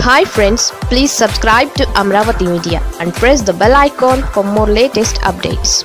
hi friends please subscribe to Amaravati media and press the bell icon for more latest updates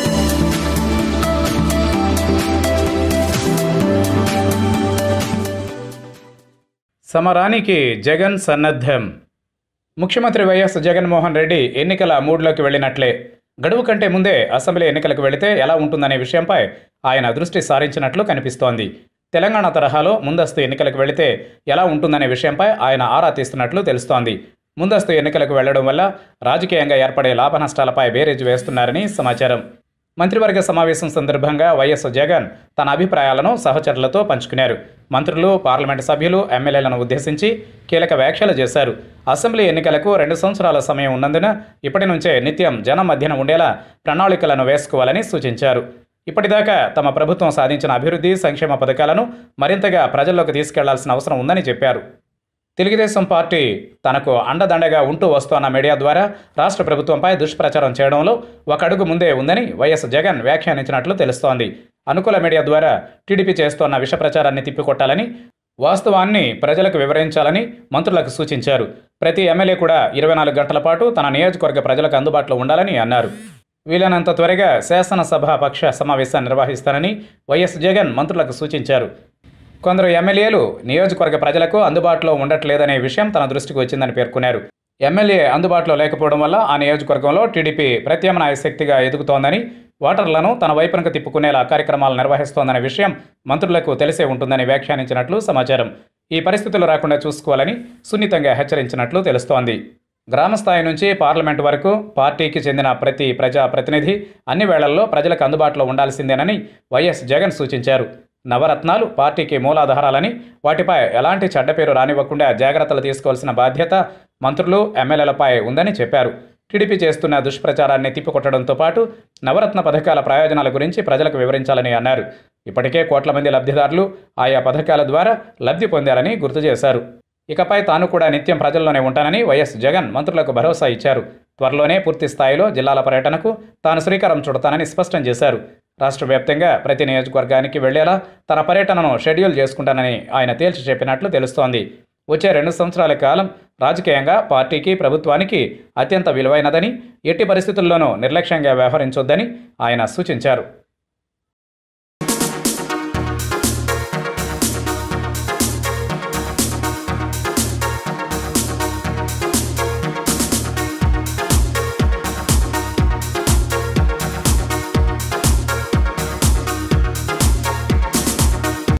సమరానికి జగన్ సన్నద్ధం ముఖ్యమంత్రి YS Jaganmohan Reddy ఎన్నికల మూడ్లోకి వెళ్ళినట్లే గడువు కంటే ముందే అసెంబ్లీ ఎన్నికలకు వెళితే ఎలా ఉంటుందనే విషయంపై ఆయన దృష్టి సారించినట్లు కనిపిస్తోంది తెలంగాణ తరహాలో ముందస్తు ఎన్నికలకు వెళితే ఎలా ఉంటుందనే విషయంపై ఆయన ఆరా తీస్తున్నట్లు తెలుస్తోంది ముందస్తు ఎన్నికలకు వెళ్లడం వల్ల రాజకీయంగా ఏర్పడే లాభ నష్టాలపై బేరేజ్ వేస్తున్నారని సమాచారం మంత్రివర్గ సమావేశం సందర్భంగా వైఎస్ జగన్ తన అభిప్రాయాలను సహచరులతో పంచుకున్నారు మంత్రులు పార్లమెంటు సభ్యులు ఎమ్మెల్యేలను ఉద్దేశించి కీలక వ్యాఖ్యలు చేశారు అసెంబ్లీ ఎన్నికలకు రెండు సంవత్సరాల సమయం ఉన్నందున ఇప్పటి నుంచే నిత్యం జనం మధ్యన ఉండేలా ప్రణాళికలను వేసుకోవాలని సూచించారు ఇప్పటిదాకా తమ ప్రభుత్వం సాధించిన అభివృద్ధి సంక్షేమ పథకాలను మరింతగా ప్రజల్లోకి తీసుకెళ్లాల్సిన అవసరం ఉందని చెప్పారు తెలుగుదేశం పార్టీ తనకు అండదండగా ఉంటూ వస్తోన్న మీడియా ద్వారా రాష్ట్ర ప్రభుత్వంపై దుష్ప్రచారం చేయడంలో ఒక అడుగు ముందే ఉందని వైఎస్ జగన్ వ్యాఖ్యానించినట్లు తెలుస్తోంది అనుకూల మీడియా ద్వారా టీడీపీ చేస్తోన్న విష ప్రచారాన్ని తిప్పికొట్టాలని వాస్తవాన్ని ప్రజలకు వివరించాలని మంత్రులకు సూచించారు ప్రతి ఎమ్మెల్యే కూడా ఇరవై నాలుగు గంటల పాటు తన నియోజకవర్గ ప్రజలకు అందుబాటులో ఉండాలని అన్నారు వీలైనంత త్వరగా శాసనసభ పక్ష సమావేశాన్ని నిర్వహిస్తానని వైఎస్ జగన్ మంత్రులకు సూచించారు కొందరు ఎమ్మెల్యేలు నియోజకవర్గ ప్రజలకు అందుబాటులో ఉండట్లేదనే విషయం తన దృష్టికి వచ్చిందని పేర్కొన్నారు ఎమ్మెల్యే అందుబాటులో లేకపోవడం వల్ల ఆ నియోజకవర్గంలో టీడీపీ ప్రత్యామ్నాయ శక్తిగా ఎదుగుతోందని ఓటర్లను తన వైపునకు తిప్పుకునేలా కార్యక్రమాలు నిర్వహిస్తోందనే విషయం మంత్రులకు తెలిసే ఉంటుందని వ్యాఖ్యానించినట్లు సమాచారం ఈ పరిస్థితులు రాకుండా చూసుకోవాలని సున్నితంగా హెచ్చరించినట్లు తెలుస్తోంది గ్రామ స్థాయి నుంచి పార్లమెంటు వరకు పార్టీకి చెందిన ప్రతి ప్రజా ప్రతినిధి అన్ని వేళల్లో ప్రజలకు అందుబాటులో ఉండాల్సిందేనని వైఎస్ జగన్ సూచించారు నవరత్నాలు పార్టీకి మూలాధారాలని వాటిపై ఎలాంటి చెడ్డ పేరు రానివ్వకుండా జాగ్రత్తలు తీసుకోవాల్సిన బాధ్యత మంత్రులు ఎమ్మెల్యేలపై ఉందని చెప్పారు టీడీపీ చేస్తున్న దుష్ప్రచారాన్ని తిప్పికొట్టడంతో పాటు నవరత్న పథకాల ప్రయోజనాల గురించి ప్రజలకు వివరించాలని అన్నారు ఇప్పటికే కోట్ల మంది లబ్ధిదారులు ఆయా పథకాల ద్వారా లబ్ధి పొందారని గుర్తు చేశారు ఇకపై తాను కూడా నిత్యం ప్రజల్లోనే ఉంటానని వైఎస్ జగన్ మంత్రులకు భరోసా ఇచ్చారు త్వరలోనే పూర్తి స్థాయిలో జిల్లాల పర్యటనకు తాను శ్రీకారం చుడతానని స్పష్టం చేశారు రాష్ట్ర వ్యాప్తంగా ప్రతి నియోజకవర్గానికి వెళ్లేలా తన పర్యటనను షెడ్యూల్ చేసుకుంటానని ఆయన తేల్చి చెప్పినట్లు తెలుస్తోంది వచ్చే రెండు సంవత్సరాల కాలం రాజకీయంగా పార్టీకి ప్రభుత్వానికి అత్యంత విలువైనదని ఎట్టి పరిస్థితుల్లోనూ నిర్లక్ష్యంగా వ్యవహరించొద్దని ఆయన సూచించారు